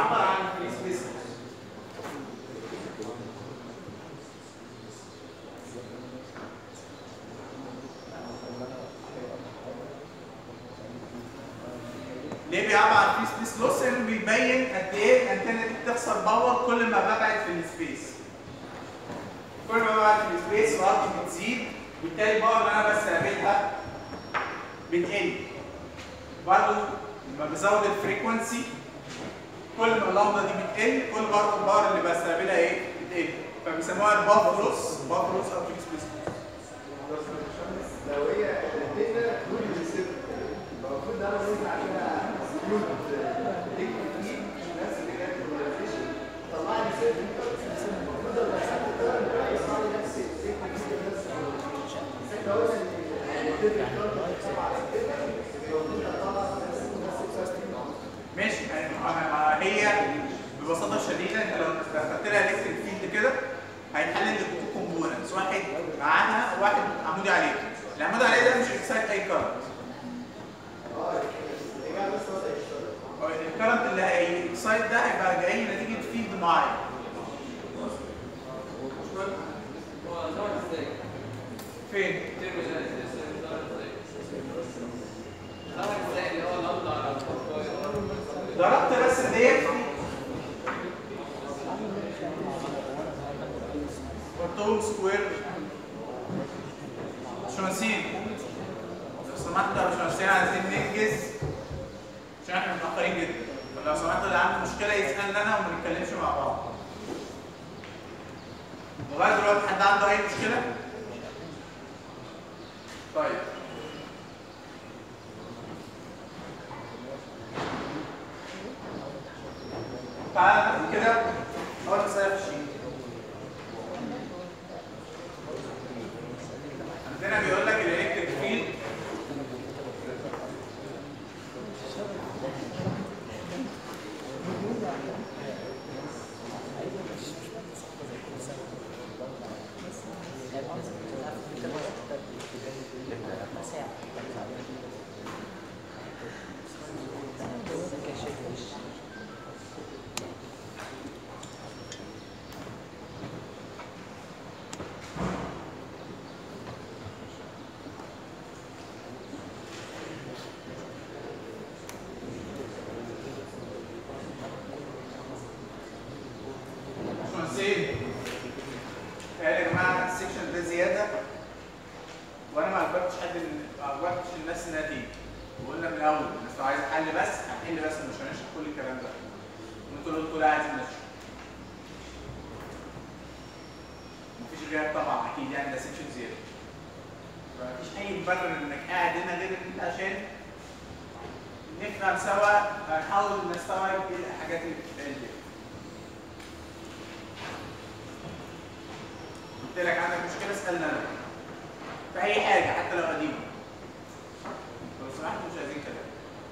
بيعبر عن الفري سبيس ليه بيعبر عن الفري سبيس لوس؟ لانه بيبين قد ايه الانتنه دي بتخسر باور كل ما ببعد في السبيس. كل ما ببعد في السبيس سرعتي بتزيد بالتالي الباور اللي انا بستقبلها بتقل. برضه لما بزود الفريكونسي كل ما اللمبه دي بتقل كل برضه الباور اللي بستقبلها ايه؟ بتقل. فبيسموها الباف لوس باف لوس او فري سبيس لو هي الانتنه طول السيف المفروض انا وانت عشان سكيوت ليك كتير نفس اللي كانت بولاريزيشن طلع لي سيف المفروض ابقى ساعات الكلام ده يطلع لي نفس السيف كتير نفس البولاريزيشن احنا قلنا ان الانتنه كانت طبعا المفروض اطلع نفس نفس ماشي يعني ما- ما هي ببساطه شديده انت لو دخلت لها الكتريك فيلد كده هيتحلل لتو كومبوننتس واحد معاها وواحد عمودي عليه العمود عليه ده مش اكسايت اي كارنت اه الاجابه بس وضع يشتغل الكارنت اللي هيكسايت ده هيبقى جاي نتيجه فيلد معين هو ظهر ازاي؟ فين؟ ترمي ده ازاي؟ ظهر ازاي؟ ظهر ازاي اللي هو الأرض على الفوق؟ ضربت بس ديت قلتهم سكوير شمسين لو سمحت يا باشمهندسين عايزين ننجز عشان احنا متأخرين جدا فلو سمحت اللي عنده مشكلة يسألني انا وما نتكلمش مع بعض لغاية دلوقتي حد عنده أي مشكلة؟ طيب تعالى ناخد كده أول مسألة في الشيت عندنا بيقول لك الإلكتريك فيلد باشمهندسين يا جماعه السكشن ده زياده وانا ما اجبرتش حد ما اجبرتش الناس انها تيجي وقلنا من الاول الناس لو عايزه حل بس هنحل بس مش هنشرح كل الكلام ده وانتوا اللي قلتوا لا عايزين نشرح مفيش غياب طبعا اكيد يعني ده سكشن زياده فمفيش اي مبرر انك قاعد هنا غير ان انت عشان نفهم سوا هنحاول نستوعب ايه الحاجات اللي بتتقال دي قلت لك عندك مشكله اسالنا انا في اي حاجه حتى لو قديمه لو سمحت مش عايزين كلام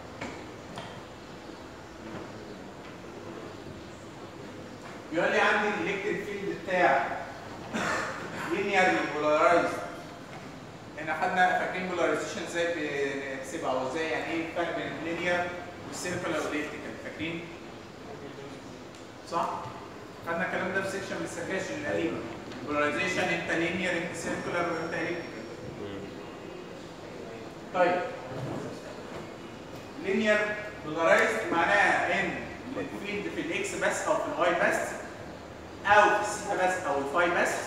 بيقول لي عندي الالكتريك فيلد بتاع لينيرلي بولارايزد احنا خدنا فاكرين بولاريزيشن ازاي بنحسبها او ازاي يعني ايه الفرق بين اللينير والسيركل او الالكتريكال فاكرين؟ صح؟ خدنا الكلام ده في سيكشن من السكاشن القديمه بولاريزيشن انت لينير انت سيركولار وانت الكتريكال طيب لينير بولارايزد معناها ان الفيلد في الاكس بس او في الواي بس او في الثيتا بس او الفاي بس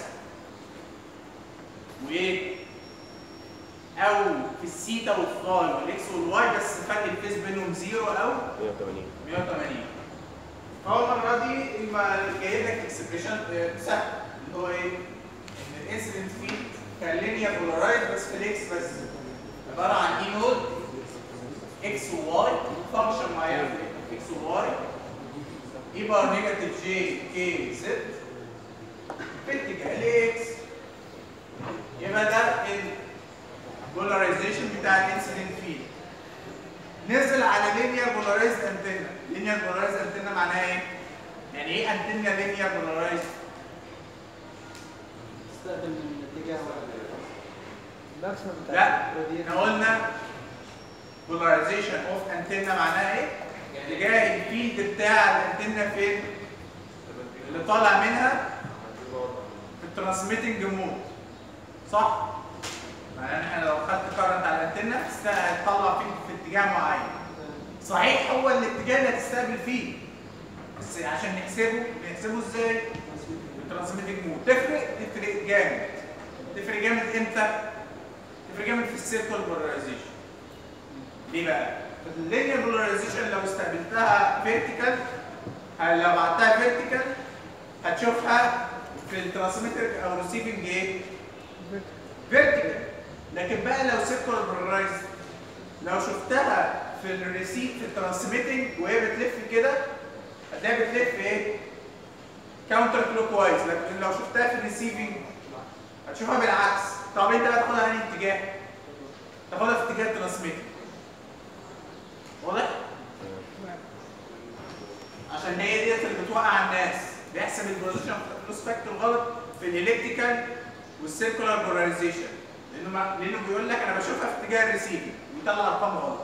وايه او في الثيتا والفاي والاكس والواي بس فرق الفيز بينهم زيرو او 180 180 فهو المره دي اما جايب لك اكسبريشن سهل اللي هو ايه؟ ان الانسيدنت فيلد كان لينير بولارايز بس في الاكس بس عباره عن اي نود اكس وواي فانكشن معينه في اكس وواي اي بار نيجاتيف جي كي زد في اتجاه الاكس يبقى ده البولاريزيشن بتاع الانسيدنت فيلد نزل على لينير بولارايزد انتنا لينير بولارايزد انتنا معناها ايه يعني ايه انتنا لينير بولارايزد استخدم الاتجاه الماكسيمم لا احنا قلنا بولاريزيشن اوف انتنا معناها ايه اتجاه الفيلد بتاع الانتنه فين؟ اللي طالع منها في الترانسميتنج مود صح؟ معناه ان احنا لو خدت كارنت على الانتنه هتطلع فيلد في اتجاه معين صحيح هو الاتجاه اللي هتستقبل فيه بس عشان نحسبه نحسبه ازاي؟ بالترانسميتنج مود تفرق تفرق جامد تفرق جامد امتى؟ تفرق جامد في السيركل بولاريزيشن ليه بقى؟ في اللينير بولاريزيشن لو استقبلتها فيرتيكال لو بعتها فيرتيكال هتشوفها في الترانسميتر او ريسيفنج ايه؟ فيرتيكال لكن بقى لو سيركل بولارايز لو شفتها في الريسيف في الترانسميتنج وهي بتلف كده هتلاقيها بتلف ايه؟ كاونتر كلوك وايز لكن لو شفتها في الريسيفنج هتشوفها بالعكس طب انت بقى تاخدها انهي اتجاه؟ تاخدها في اتجاه الترانسميتنج واضح؟ عشان هي ديت اللي بتوقع الناس بيحسب البوزيشن فلوس فاكتور غلط في الالكتريكال والسيركولار بولاريزيشن لانه ما لانه بيقول لك انا بشوفها في اتجاه الريسيفنج ويطلع ارقام غلط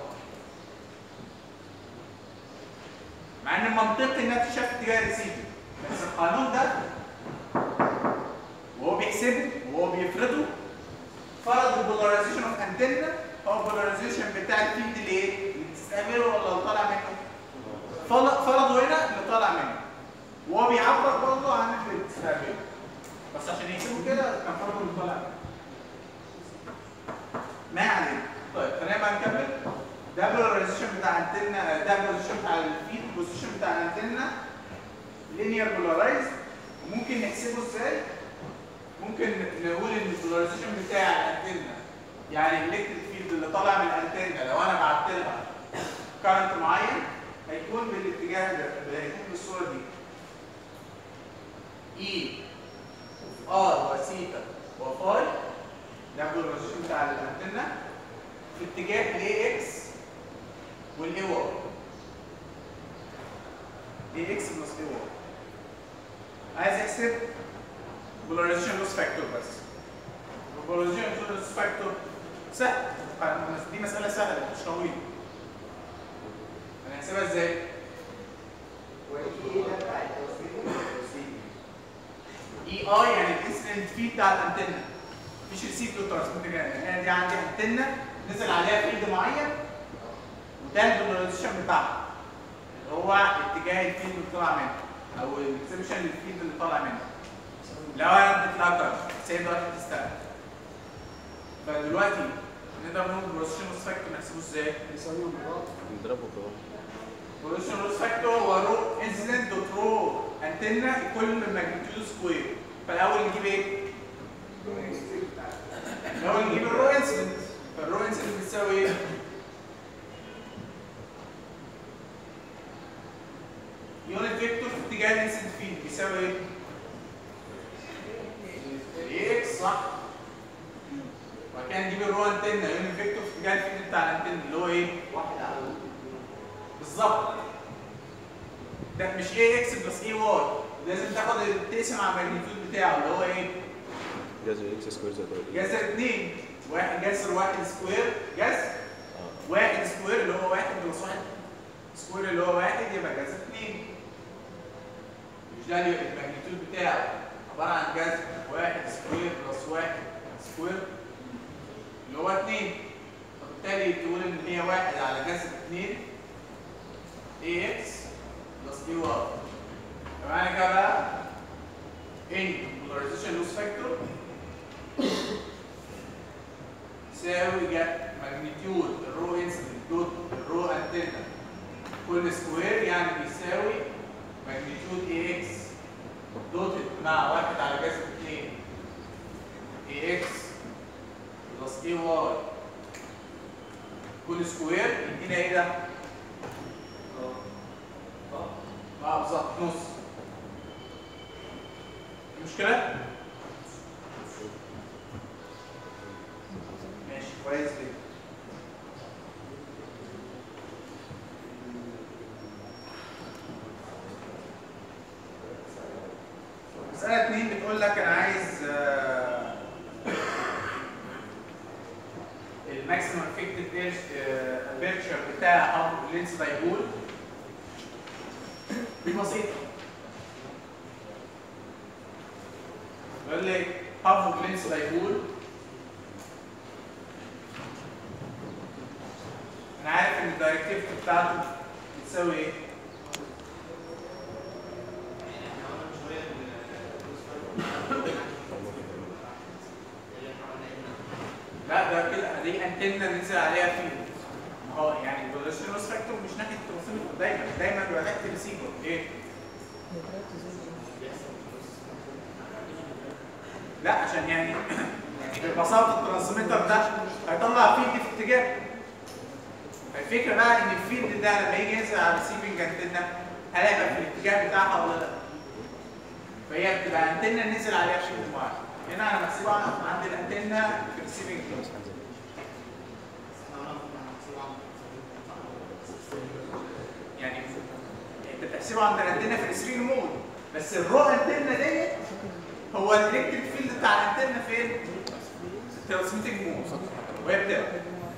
مع ان المنطقي انها تشاف في اتجاه الريسيفنج بس القانون ده وهو بيحسبه وهو بيفرضه فرض البولاريزيشن اوف انتنا هو البولاريزيشن بتاع الفيلد اللي ايه؟ اللي بتستقبله ولا اللي طالع منه؟ فرض- فرضه هنا اللي طالع منه وهو بيعبر برضه عن اللي بتستقبله بس عشان يحسبوا كده كان فرضه اللي طالع منه ما علينا طيب خلينا بقى نكمل ده البولاريزيشن بتاع الانتنا ده البوزيشن بتاع الفيلد البوزيشن بتاع الانتنا لينير بولارايز وممكن نحسبه ازاي؟ ممكن نقول ان البولاريزيشن بتاع الانتنا يعني الالكتريك فيلد اللي طالع من الانتنا لو انا بعت لها كارنت معين هيكون بالاتجاه ده هيكون بالصوره دي اي ار وثيتا وفاي ده البولاريزيشن بتاع الانتنا في اتجاه الاي اكس والاي واي اي اكس بلس اي واي عايز احسب بولاريزيشن لوس فاكتور بس البولاريزيشن لوس فاكتور سهل دي مساله سهله مش طويله هنحسبها ازاي؟ وايه ده بتاع التوصيل اي اي يعني الانسيدنت فيد بتاع الانتنه مفيش ريسيف له ترانسميتر يعني انا دي عندي انتنه نزل عليها فيلد معين وده البولاريزيشن بتاعها اللي هو اتجاه الفيلد اللي طالع منه او الاكسبشن للفيلد اللي طالع منه لو انا اديت لها كارت سي دلوقتي بتستقبل فدلوقتي نقدر نقول البولاريزيشن لوس فاكتور نحسبه ازاي؟ بيساويهم بعض نضربه كده بولاريزيشن لوس فاكتور هو رو انسيدنت دوت رو انتنه ايكوال ماجنتيود سكوير فالاول نجيب ايه؟ الاول نجيب الرو انسيدنت فالرو انسيدنت بتساوي ايه؟ يونت فيكتور في اتجاه الانسيدنت فيلد بيساوي ايه؟ الاكس صح؟ وبعد كده نجيب الرو انتنه يونت فيكتور في اتجاه الفيلد بتاع الانتنه اللي هو ايه؟ واحد على بالظبط ده مش ايه اكس بلس ايه واي لازم تاخد تقسم على الماجنتيود بتاعه اللي هو ايه؟ جذر اكس سكوير زائد واي جذر 2 واحد جذر واحد سكوير جذر اه واحد سكوير اللي هو واحد بلس واحد سكوير اللي هو واحد يبقى جذر 2 مش ده اللي الماجنتيود بتاعه عباره عن جذر واحد سكوير بلس واحد سكوير اللي هو 2 فبالتالي تقول ان هي واحد على جذر 2 اي اكس بلس اي واي فمعنى كده بقى ان polarization loss factor يساوي جا ماجنتيود الرو انسيدنت دوت الرو انتنا كل سكوير يعني بيساوي ماجنتيود اي اكس دوتد مع واحد على جذر 2 اي اكس بلس اي واي كل سكوير يدينا ايه ده؟ اه بالظبط نص مشكلة؟ ماشي كويس جدا مسألة اتنين بتقول لك أنا عايز آه، الماكسيمم افكتيف ابيرتشر بتاع لينس دايبول دي بسيطه يقول لي هاف جلينس دايبول انا عارف ان الدايركتيفيتي بتاعته بتساوي ايه؟ لا ده كده دي انتنه ننزل عليها فيه ما هو يعني البوليشن فاكتور مش ناحيه الترانسميتر دايما دايما بيبقى ناحيه الريسيفر ايه؟ لا عشان يعني يعني ببساطه الترانسميتر ده هيطلع فيلد في اتجاه فالفكره بقى ان الفيلد ده لما يجي ينزل على الريسيفنج انتنه هل هيبقى في الاتجاه بتاعها ولا لا؟ فهي بتبقى انتنه نزل عليها شيء معين هنا انا بحسبها عند الانتنه في الريسيفنج يعني انت بتحسبه عند الانتنه في الريسيفنج مود بس الرو انتنه ديت هو الالكتريك فيلد بتاع الانتنه فين؟ في الترانسميتنج مود وهي بتبقى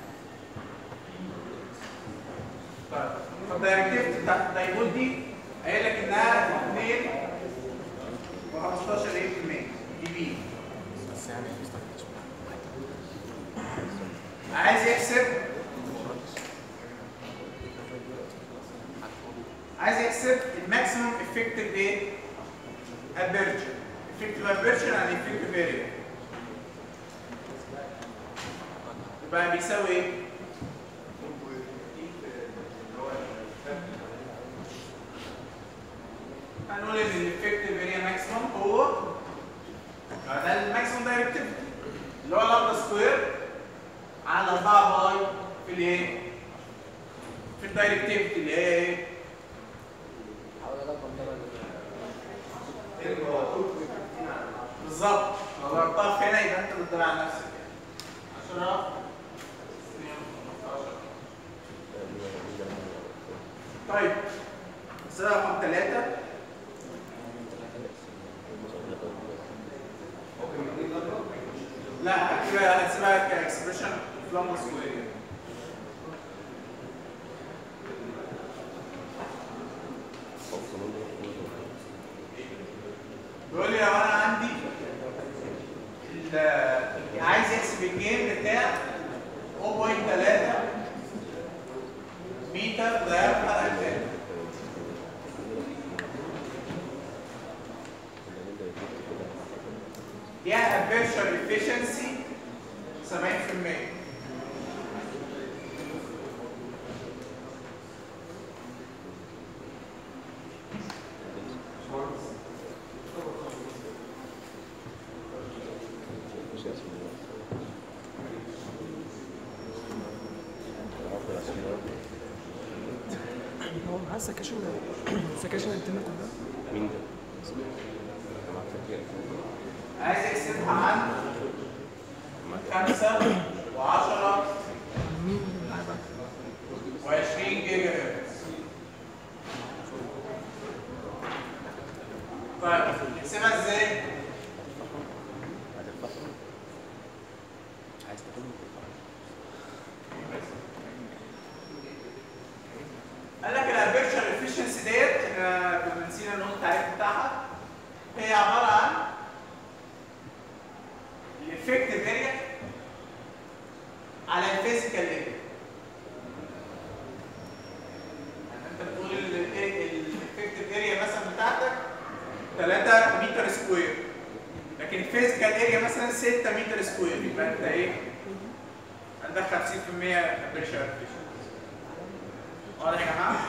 طيب فالدايركتيفيتي بتاعت الدايبول دي قايل لك انها 2 و15 دي بي عايز يحسب عايز يحسب الماكسيمم افكتيف ايه؟ ابيرجر افكتيف ابيرجر يعني افكتيف اريا يبقى بيساوي ايه؟ هنقول ان الافكتيف اريا ماكسيمم هو ده الماكسيمم دايركتيفيتي اللي هو لامدا سكوير على 4 باي في الايه؟ في الدايركتيفيتي اللي هي ايه؟ بالظبط لو ضربتها في هنا يبقى انت بتضيع على نفسك 10 طيب مسألة رقم ثلاثة لا هتبقى هتسيبها كاكسبريشن فلان سكوير بيقول لي لو انا عندي ال- عايز يحسب الجيم بتاع 0.3 متر diameter antenna ليها aperture efficiency 70% هو معاه سكاشن سكاشن الانترنت كلها مين ده؟ جماعة فكرة عايز يحسبها عن 5 و10 مين معاه بقى و20 جيجا هرتز طيب نحسبها ازاي؟ هتفتحه عايز تاخده قال لك الابيرشر افشنسي ديت احنا كنا نسينا نقول التعريف بتاعها هي عباره عن الافكتيف اريا على الفيزيكال اريا يعني انت بتقول الافكتيف اريا مثلا بتاعتك 3 متر سكوير لكن الفيزيكال اريا مثلا 6 متر سكوير يبقى انت ايه عندك 50% ابيرشر افشنسي واضح يا جماعه؟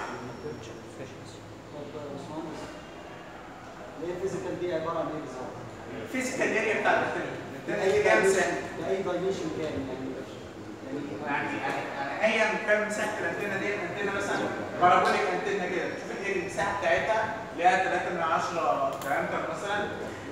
اللي هي الفيزيكال دي عباره عن ايه بالظبط؟ الفيزيكال اريا بتاعت التليفون اي التليفون كام دايمنشن سنه؟ اي دايمنشن كام يعني يعني يعني يعني يعني ايا كان مساحه الانتنه دي الانتنه مثلا بارابوليك انتنه كده تشوف الاريا المساحه بتاعتها ليها 3 من 10 دايمتر مثلا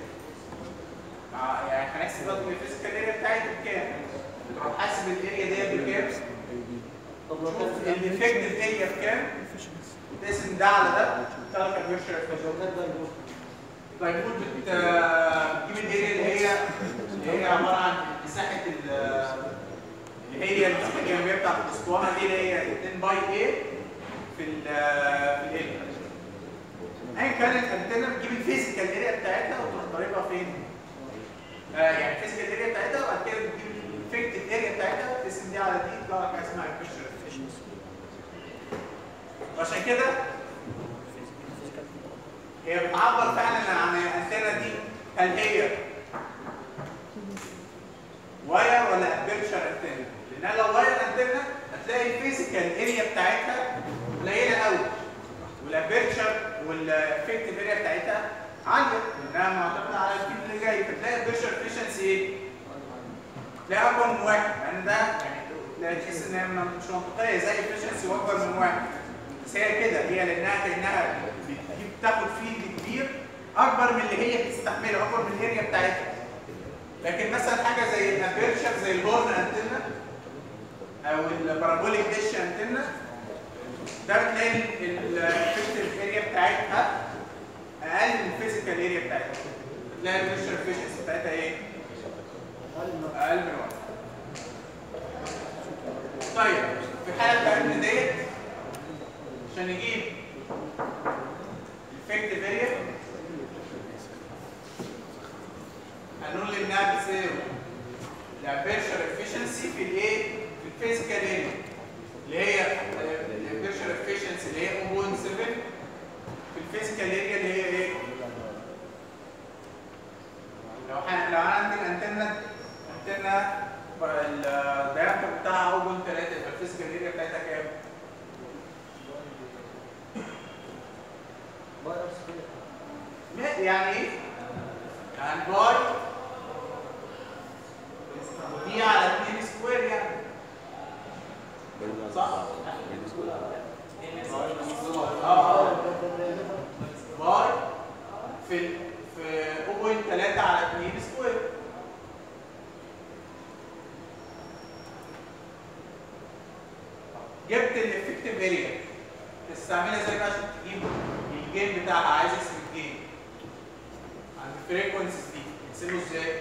مع- يعني هنحسب برضه الفيزيكال اريا بتاعتها بكام؟ تروح حاسب الاريا دي بكام؟ طب لو شوف كان الافكتيف اريا بكام؟ تقسم ده على ده تطلع لك الفيرشوال طب لو كان دايمنشن دايبول بت بتجيب الاريا اللي هي اللي هي عباره عن مساحه ال- اللي هي المساحه الجانبيه بتاعت الاسطوانه دي اللي هي 2 باي ايه في ال في الاريا ايا كان الانتنه بتجيب الفيزيكال اريا بتاعتها وتروح ضاربها فين؟ آه يعني الفيزيكال اريا بتاعتها وبعد كده بتجيب الافكتيف اريا بتاعتها تقسم دي على دي يطلع لك حاجه اسمها البريشر افشنسي وعشان كده هي بتعبر فعلا عن الانتنه دي هل هي واير ولا ابيرشر انتنه لان لو واير انتنه هتلاقي الفيزيكال اريا بتاعتها قليله قوي والابيرشر والافكتيف اريا بتاعتها عاليه لانها معتمده على الفيد اللي جاي فتلاقي البيرشر افشنسي ايه؟ تلاقي اكبر من واحد لان ده يعني تلاقي تحس ان هي مش منطقيه زي الافشنسي واكبر من واحد بس هي كده هي لانها كانها بتجيب تاخد فيد كبير اكبر من اللي هي بتستحمله اكبر من الاريا بتاعتها لكن مثلا حاجه زي الابيرشر زي الهورن انتنا او البارابوليك ديش انتنا ده بتلاقي الافكتيف اريا بتاعتها اقل من الفيزيكال اريا بتاعتها بتلاقي البريشر افشنسي بتاعتها ايه؟ اقل من واحد طيب في الحاله بتاعتنا ديت عشان نجيب الافكتيف اريا هنقول انها بتساوي الابيرشر افشنسي في الايه؟ في الفيزيكال اريا اللي هي الابيرشر افشنسي اللي هي 0.7 في الفيزيكال اريا اللي هي ايه؟ لو ح- لو انا عندي الانتنه انتنه الدايركتور بتاعها 0.3 يبقى الفيزيكال اريا بتاعتها كام؟ باي ار سكوير ما- يعني ايه؟ يعني باي دي على 2 سكوير يعني صح؟ اه اه باي في في 0.3 على 2 سكوير جبت الافكتيف اريا تستعملها ازاي بقى عشان تجيب الجيم بتاعها عايز اسم الجيم عند الفريكونسيز دي تحسبه ازاي؟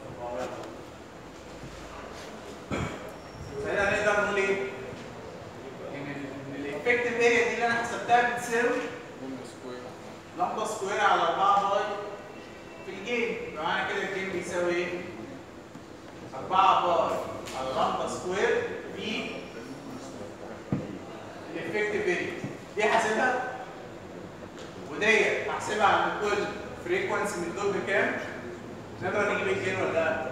ساعتها نقدر نقول ايه؟ ان الافكتيف اريا دي اللي انا حسبتها بتساوي لمبه سكوير على 4 باي في الجيم يبقى معنى كده الجيم بيساوي ايه؟ 4 باي على لمبه سكوير في الافكتيف اريا دي حاسبها وديت هحسبها عند كل فريكونسي من دول بكام؟ نقدر نجيب الجين ولا لا؟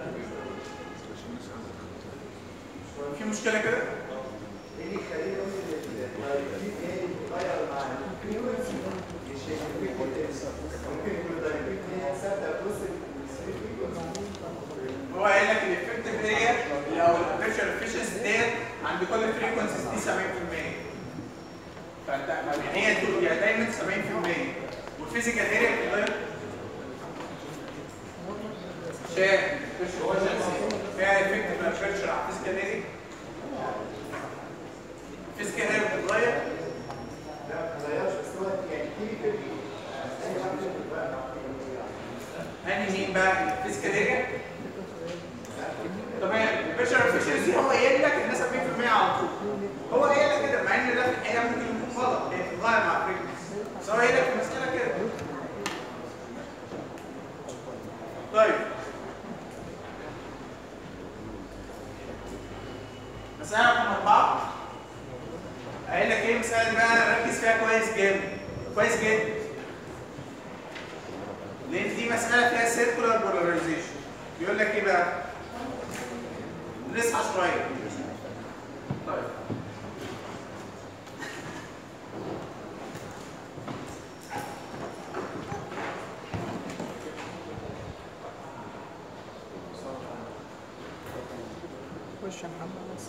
في مشكله كده؟ ايه اللي يخليني اقول ان الدايركتيف هي اللي بتتغير مع الفريكونسي مش الفريكونسي ممكن يكون الدايركتيف هي ثابته بص الفريكونسي هو قايل لك الافكتيف اريا او البريشر افشنسي ديت عند كل فريكونسيز دي 70% فانت يعني هي دول- يعني دايما 70% والفيزيكال اريا بتتغير شايف البريشر افشنسي فيها افكتيف بريشر على الفيزيكال اريا الفيزيكال اريا بتتغير لا ما تغيرش بس هو يعني كيميكال اي حاجه بقى انهي مين بقى الفيزيكال اريا تمام البريشر افشنسي هو قايل لك انها 70% على طول هو قايل لك كده مع ان ده في الحقيقه ممكن يكون غلط هي بتتغير مع الفريكونسي بس هو قايل لك في المساله كده طيب مسألة رقم أربعة قايل لك إيه المسألة دي بقى ركز فيها كويس جدا كويس جدا لان دي مساله فيها سيركولار بولاريزيشن بيقول لك ايه بقى نصحى شويه طيب خش يا محمد بس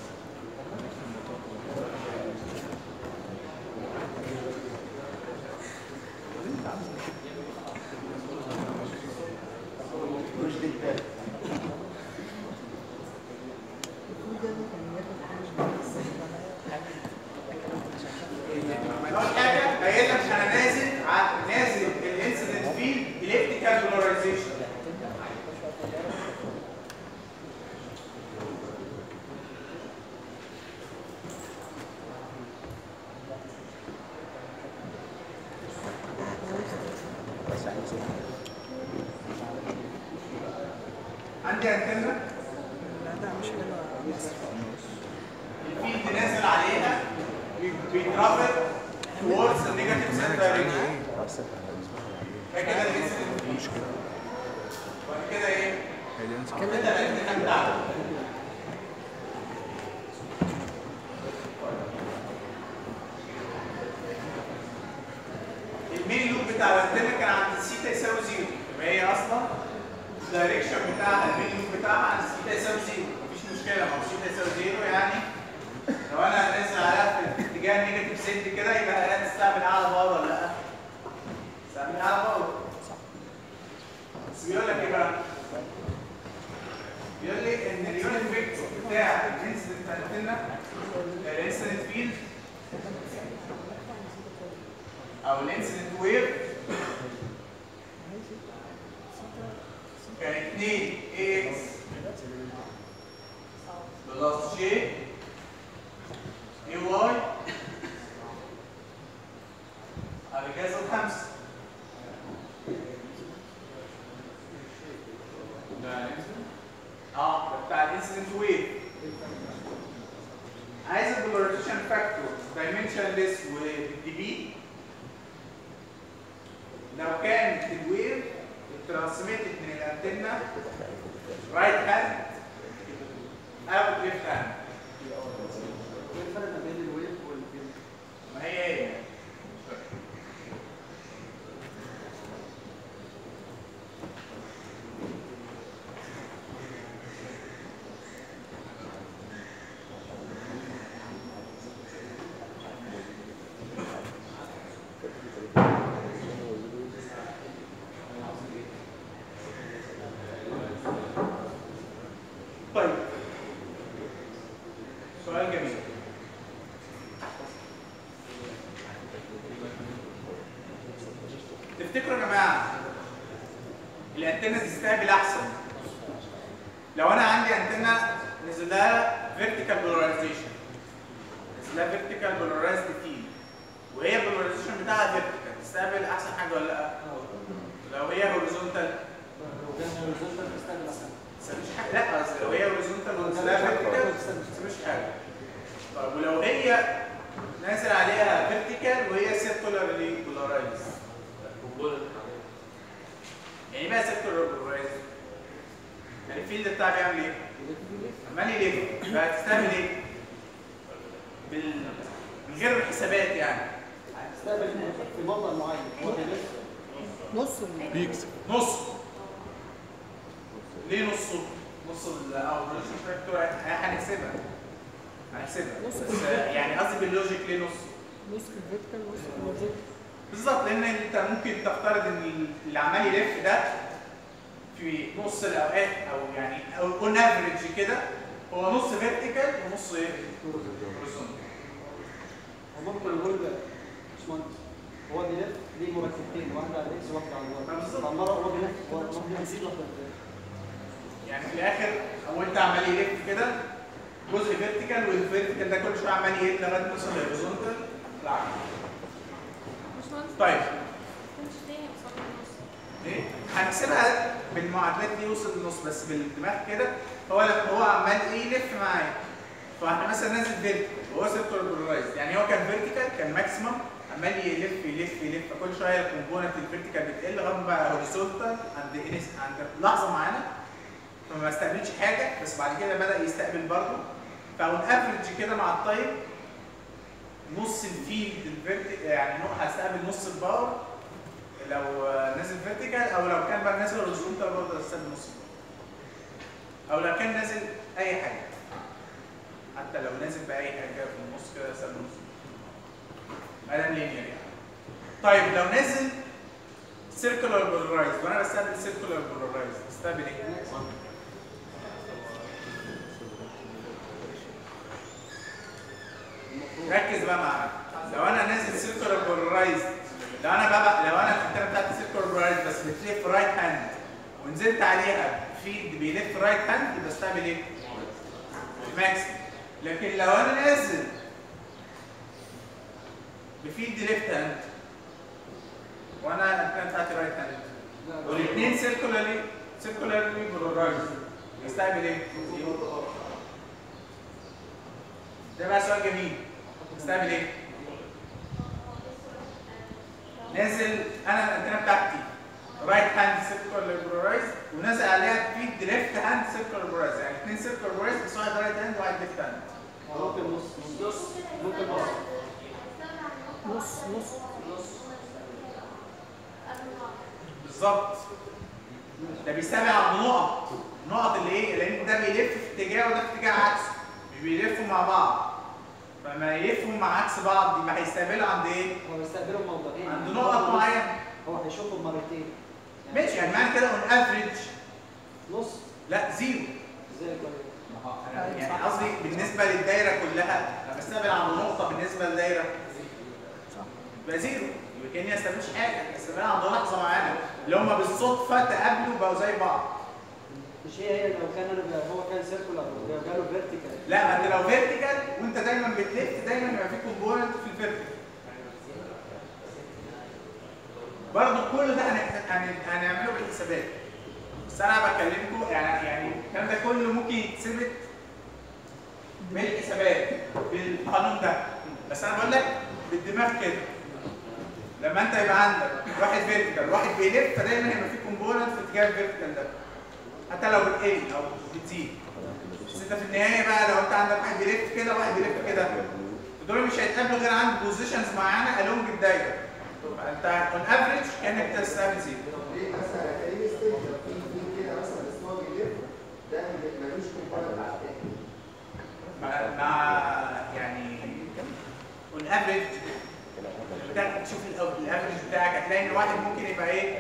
اول حاجه قايل لك انا نازل ع- نازل الانسيدنت فيلد الكتريكال بولاريزيشن عندي انتنه لا ده مش حلو يا مصر الفيلد نازل عليها بيترافل towards the negative set direction بعد كده الانسيدنت بعد كده ايه؟ كده الانتنه بتاعته المين لوب بتاع الانتنه كان عند السيتا يساوي زيرو يبقى هي اصلا الدايركشن بتاعها المين لوب بتاعها عند السيتا يساوي زيرو مفيش مشكله ما هو السيتا يساوي زيرو يعني لو انا نازل عليها في اتجاه نيجاتيف سنت كده يبقى انا تستعمل اعلى باور ولا لا؟ تستعمل اعلى باور بس بيقول لك ايه بقى؟ بيقول لي ان اليونت فيكتور بتاع الانسيدنت انتنا الانسيدنت فيلد او الانسيدنت ويف كان 2 اكس بلس جي اي واي على جذر خمسة اه ده بتاع الانسيدنت ويف عايز البولاريزيشن فاكتور دايمنشن ليس والدي بي لو كانت الويف اترانسميتد من الانتنه رايت هاند او ليفت هاند ايه الفرق ما بين الويف والفيلم؟ ما هي هي طيب سؤال جميل تفتكروا يا جماعه الانتنه تستقبل احسن لو انا عندي انتنه نزل لها فيرتيكال بولاريزيشن نزل لها فيرتيكال بولاريزد فيلد وهي البولاريزيشن بتاعها فيرتيكال تستقبل احسن حاجه ولا لا؟ لو هي هوريزونتال لو كان هوريزونتال بيستقبل احسن مش حاجه لا قصدي لو هي هوريزونتال ونزل لها فيرتيكال مش حاجه طيب ولو هي نازل عليها فيرتيكال وهي سيركولارلي بولارايز يعني ايه بقى سيركولار بولارايز؟ يعني الفيلد بتاعي بيعمل ايه؟ عمال يلف فهتستعمل ايه؟ بال... من غير الحسابات يعني هتستقبل في مبلغ معين هو بيلف نص ال- بيكس نص ليه نصه؟ نص ال او بوليشن فاكتور هنحسبها هنحسبها نص بس يعني قصدي باللوجيك ليه نص؟ نص في الفيرتيكال نص في الهوريزونتال بالظبط لان انت ممكن تفترض ان اللي عمال يلف ده في نص الاوقات او يعني او اون افريج كده هو نص فيرتيكال ونص ايه؟ هوريزونتال وممكن نقول باشمهندس هو بيلف ليه مركبتين واحده على الاكس وواحده على الواي بالظبط. فمره هو بيلف هو مره بيزيد واحده بتزيد. يعني في الاخر هو انت عمال يلف كده جزء فيرتيكال والفيرتيكال ده كل شويه عمال يقل لغايه ما يوصل للهوريزونتال لا طيب كنتش تاني وصلت النص ايه هنحسبها بالمعادلات دي يوصل للنص بس بالدماغ كده هو لما هو عمال ايه يلف معايا فاحنا مثلا نازل فيرتيكال وهو سيركولار بولارايز يعني هو كان فيرتيكال كان ماكسيمم عمال يلف يلف يلف فكل شويه الكومبوننت الفيرتيكال بتقل لغايه ما بقى هوريزونتال عند انس عند لحظه معينه فما استقبلش حاجه بس بعد كده بدا يستقبل برضه فاون افريج كده مع التايم نص الفيلد الفيرتيكال يعني هستقبل نص الباور لو نازل فيرتيكال او لو كان بقى نازل هوريزونتال برضه هستقبل نص الباور او لو كان نازل اي حاجه حتى لو نازل باي حاجه في النص كده هستقبل نص الباور ادم لينير يعني طيب لو نازل سيركولار بولارايز وانا بستقبل سيركولار بولارايز بستقبل ايه؟ ركز بقى معايا لو انا نازل سيركولار بولارايز لو انا بقى لو انا الانتنه بتاعتي سيركولار بولارايز بس بتلف رايت هاند ونزلت عليها فيلد بيلف رايت هاند يبقى استقبل ايه؟ ماكس لكن لو انا نازل بفيلد ليفت هاند وانا الانتنه بتاعتي رايت هاند والاثنين سيركولارلي سيركولارلي برورايز يستقبل ايه؟ ده بقى سؤال جميل يستقبل ايه؟ نازل انا الانتنه بتاعتي رايت هاند سيركولار برورايز ونازل عليها في دريفت هاند سيركولار برورايز يعني اثنين سيركولار برورايز بس واحد رايت هاند وواحد ليفت هاند ممكن نص نص ممكن نص نص نص بالظبط ده بيستوي على النقط النقط اللي ايه لان ده بيلف في اتجاه وده في اتجاه عكسي مش بيلفوا مع بعض فما يلفوا مع عكس بعض يبقى هيستقبلوا عند ايه؟ هو بيستقبلهم موضوعين عند نقط معينه هو هيشوفهم مرتين ماشي يعني معنى كده اون افريج نص لا زيرو ازاي كده أنا يعني قصدي بالنسبه للدايره كلها لما استقبل عند نقطه بالنسبه للدايره يبقى زيرو يبقى كاني ما استقبلش حاجه استقبل عند لحظه معينه اللي هم بالصدفه تقابلوا بقوا زي بعض مش هي هي لو كان انا هو كان سيركولار جاله فيرتيكال لا ما انت لو فيرتيكال وانت دايما بتلف دايما يبقى في كومبوننت في الفيرتيكال برضه كل ده هن- هن- هنعمله بالحسابات بس انا بكلمكم يعني يعني الكلام ده كله ممكن يتثبت بالحسابات بالقانون ده بس انا بقول لك بالدماغ كده لما انت يبقى عندك واحد فيرتيكال واحد بيلف فدايما هيبقى في كومبوننت في اتجاه الفيرتيكال ده حتى لو بتقل او بتزيد بس انت في النهايه بقى لو انت عندك واحد بيلف كده وواحد بيلف كده دول مش هيتقابلوا غير عند بوزيشنز معينه الونج الدايره فانت اون افريج كانك تستقبل زيرو طب ليه مثلا كريم ستيج لو في في كده مثلا بس هو بيلف ده ملوش كومبوننت على التاني مع, مع يعني اون افريج بتاعك تشوف الافريج بتاعك هتلاقي ان واحد ممكن يبقى ايه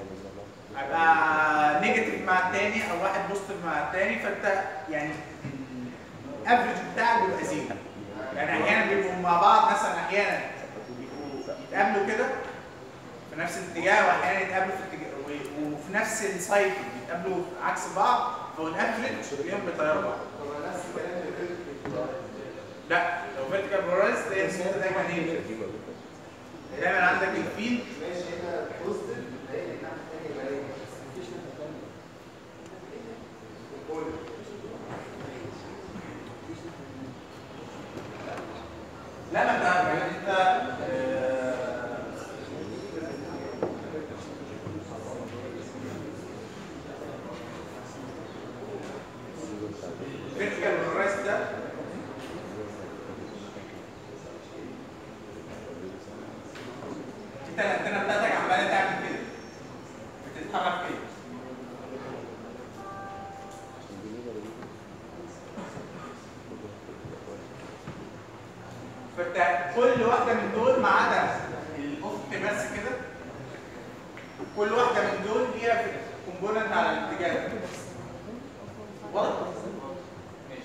هيبقى نيجاتيف مع التاني او واحد بوزيتيف مع التاني فانت يعني الافريج بتاعك بيبقى زيرو يعني احيانا بيبقوا مع بعض مثلا احيانا بيبقوا يتقابلوا كده في نفس الاتجاه واحيانا يتقابلوا في اتجاه و- وفي نفس السايكل يتقابلوا عكس بعض فهو الافريج بيهم بيطيروا بعض طب نفس الكلام للفيرتيكال لا لو فيرتيكال برورايز تلاقي ان انت دايما ايه دايما عندك الفيل ماشي هنا بوزيتيف هي الناحيه الثانيه يبقى ايه؟ مفيش ناحيه ثانيه كومبوننت لا ما انت يعني انت آه، الفيرتيكال برورايز ده انت الانتنه بتاعتك عماله تعمل كده بتتحرك كده فانت كل واحده من دول ما عدا الافق بس كده كل واحده من دول ليها كومبوننت على الاتجاه ده واضح؟ ماشي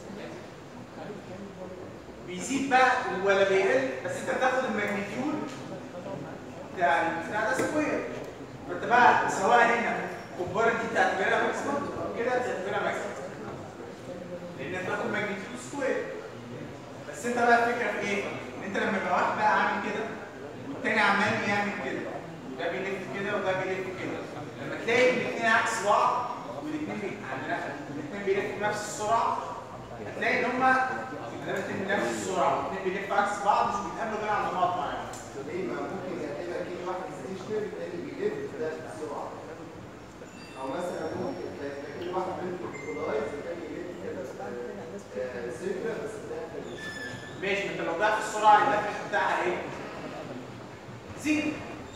بيزيد بقى ولا بيقل بس انت بتاخد الماجنتيود بتاع بتاع ده سكوير فانت بقى سواء هنا كومبوننت دي تعتبرها ماكسيمم او كده تعتبرها ماكسيمم لان انت بتاخد ماجنتيود سكوير بس انت بقى الفكره في ايه؟ ان انت لما يبقى واحد بقى عامل كده والتاني عمال يعمل كده وده بيلف كده وده بيلف كده لما تلاقي الاثنين عكس بعض والاثنين بي- عندنا الاثنين بيلفوا بنفس السرعه هتلاقي ان هما الاثنين بنفس السرعه والاثنين بيلفوا عكس بعض مش بيتقابلوا غير عند نقط معينه طب ايه ما ممكن يعتبر كده واحد ستيشنري الثاني بيلف ده بسرعه او مثلا ممكن يبقى كده واحد بيلف كولايز الثاني يلف كده سيركل بس ده ماشي ما انت لو ضعف السرعه الافرج بتاعها ايه؟ زيرو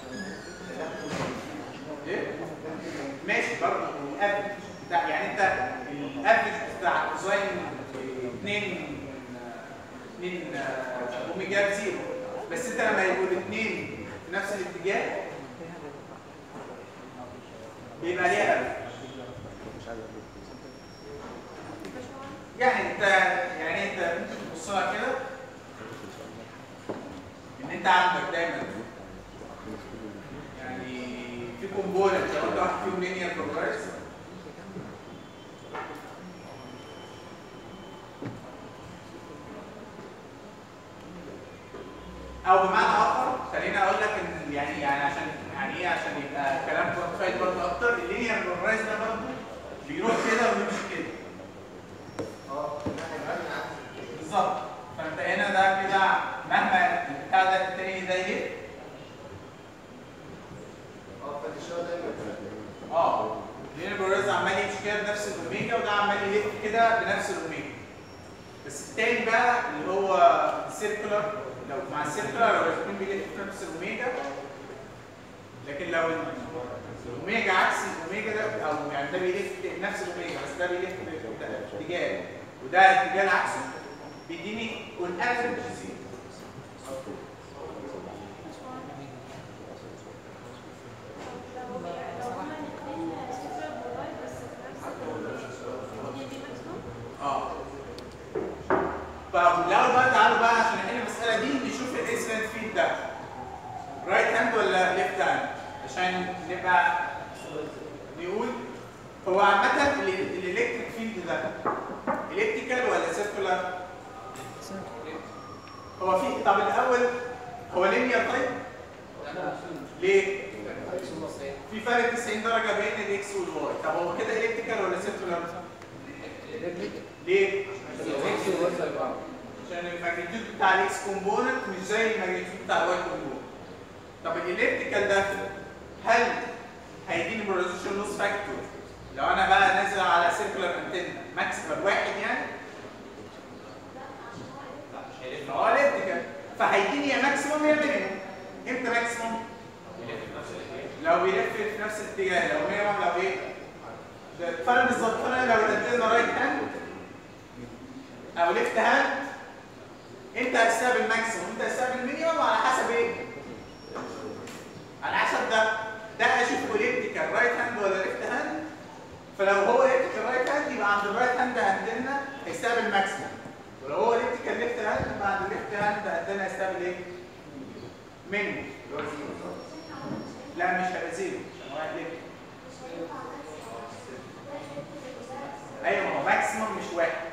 ايه؟ ماشي برضه الافرج بتاع يعني انت الافرج بتاع كوزاين 2 2 اوميجا بزيرو بس انت لما يبقوا الاثنين في نفس الاتجاه بيبقى ليها افرج يعني انت يعني انت ممكن تبص لها كده ان انت عندك دايما يعني في كومبوننت لو انت واحد فيهم لينير بروجريس او بمعنى اخر خليني اقول لك ان يعني يعني عشان يعني ايه عشان يبقى كلام كوانتفايد برضه اكتر اللينير بروجرايز ده برضه بيروح كده ويمشي كده اه الناحيه الثانيه بالظبط فانت هنا ده كده مهما البتاع ده التاني ده يلف اه فالاشاره دايما اه لان البروجرايز عمال يمشي كده بنفس الاوميجا وده عمال يلف كده بنفس الاوميجا بس التاني بقى اللي هو السيركولار لو مع السيركولار لو الاثنين بيلفوا بنفس الاوميجا لكن لو الاوميجا عكس الاوميجا ده او يعني ده بيلف نفس الاوميجا بس ده بيلف اتجاه وده اتجاه عكسه بيديني اون افريج زيرو لو لو هما الاثنين سوبر بولاي بس في نفس الدنيا دي ماكسيموم اه طب لو بقى تعالوا بقى عشان نحل المساله دي نشوف الاسرنت فيد ده رايت هاند ولا ليفت هاند عشان نبقى نقول هو عامة الالكتريك فيلد ده الكتريكال ولا سيركولار؟ هو في طب الاول هو لينير طيب؟ ليه؟ في فرق 90 درجة بين الاكس والواي طب هو كده الكتريكال ولا سيركولار؟ ليه؟ عشان الماجنتيود بتاع الاكس كومبوننت مش زي الماجنتيود بتاع الواي كومبوننت طب الالكتريكال ده هل هيديني بولاريزيشن لوس فاكتور لو انا بقى نازل على سيركولار انتنا ماكسيمال واحد يعني لا مش هيلف هو الكتريكال فهيديني يا ماكسيموم يا مينيموم امتى ماكسيموم؟ لو بيلف في نفس الاتجاه لو مينيموم لو ايه؟ ده الفرق بالظبط فانا لو الانتنا رايت هاند او ليفت هاند انت هتستقبل الماكسيموم انت هتستقبل المينيموم على حسب ايه؟ على حسب ده ده اشوف الكتريكال رايت هاند ولا ليفت هاند فلو هو الكتريكال رايت هاند يبقى عند الرايت هاند عندنا هيستقبل ماكسيموم ولو هو الكتريكال ليفت هاند يبقى عند الليفت هاند عندنا هيستقبل ايه؟ مينيموم لا مش هيبقى زيرو عشان واحد ليفت ايوه ما هو ماكسيموم مش واحد